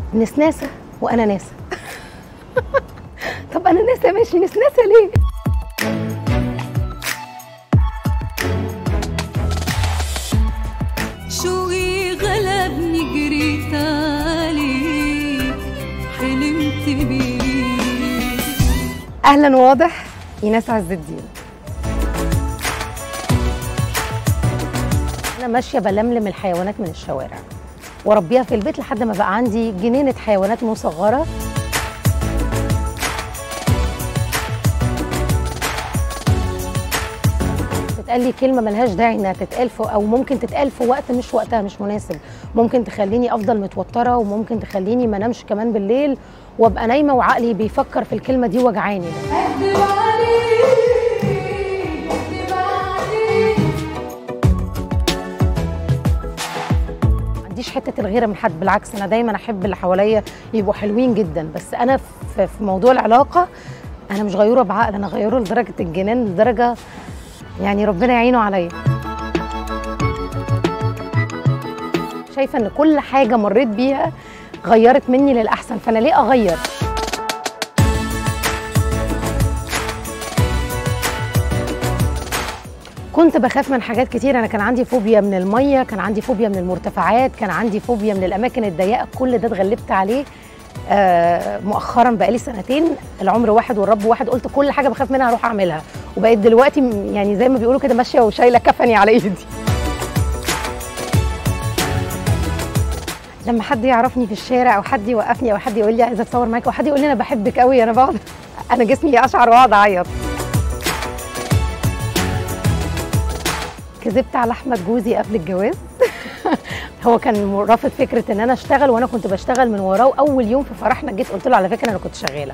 نسناسه وانا ناسه طب انا ناسه ماشي نسناسه ليه شوقي غلبني جريت عليك حلمت بيك اهلا واضح ايناس عز الدين انا ماشيه بلملم الحيوانات من الشوارع واربيها في البيت لحد ما بقى عندي جنينه حيوانات مصغره تتقال لي كلمه ملهاش داعي انها تتقال في او ممكن تتقال في وقت مش وقتها مش مناسب ممكن تخليني افضل متوتره وممكن تخليني ما انامش كمان بالليل وابقى نايمه وعقلي بيفكر في الكلمه دي وجعاني اكدب عليك اكدب عليك ما عنديش حته الغيره من حد بالعكس انا دايما احب اللي حواليا يبقوا حلوين جدا بس انا في في موضوع العلاقه انا مش غيوره بعقل انا غيوره لدرجه الجنان لدرجه يعني ربنا يعينه عليا شايفه ان كل حاجه مريت بيها غيرت مني للاحسن فانا ليه اغير كنت بخاف من حاجات كتير انا كان عندي فوبيا من الميه كان عندي فوبيا من المرتفعات كان عندي فوبيا من الاماكن الضيقه كل ده اتغلبت عليه آه مؤخرا بقالي سنتين العمر واحد والرب واحد قلت كل حاجه بخاف منها اروح اعملها وبقيت دلوقتي م- يعني زي ما بيقولوا كده ماشيه وشايله كفني على ايدي لما حد يعرفني في الشارع او حد يوقفني او حد يقول لي عايزه اتصور معاك او حد يقول لي انا بحبك قوي انا بقعد انا جسمي اشعر واقعد اعيط كذبت على احمد جوزي قبل الجواز هو كان رافض فكره ان انا اشتغل وانا كنت بشتغل من وراه واول يوم في فرحنا جيت قلت له على فكره انا كنت شغاله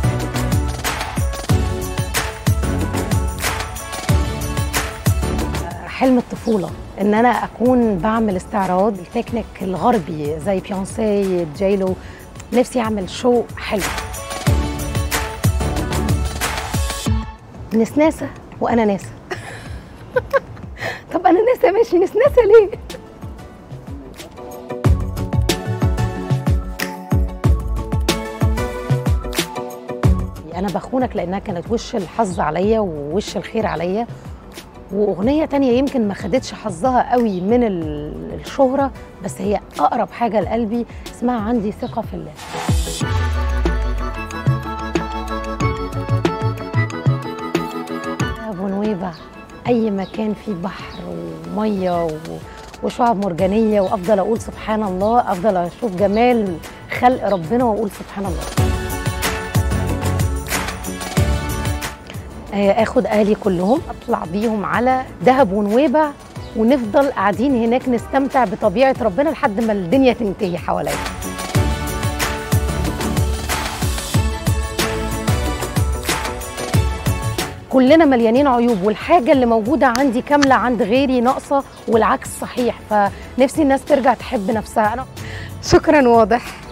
حلم الطفوله ان انا اكون بعمل استعراض التكنيك الغربي زي بيونسي جايلو نفسي اعمل شو حلو نسناسه وانا ناسه طب انا ناسه ماشي نسناسه ليه انا بخونك لانها كانت وش الحظ عليا ووش الخير عليا واغنيه تانية يمكن ما خدتش حظها قوي من ال- الشهره بس هي اقرب حاجه لقلبي اسمها عندي ثقه في الله ابو نويبع اي مكان فيه بحر وميه و... وشعاب مرجانيه وافضل اقول سبحان الله افضل اشوف جمال خلق ربنا واقول سبحان الله آه، اخد اهلي كلهم اطلع بيهم على دهب ونويبع ونفضل قاعدين هناك نستمتع بطبيعه ربنا لحد ما الدنيا تنتهي حواليا كلنا مليانين عيوب والحاجه اللي موجوده عندي كامله عند غيري ناقصه والعكس صحيح فنفسي الناس ترجع تحب نفسها انا شكرا واضح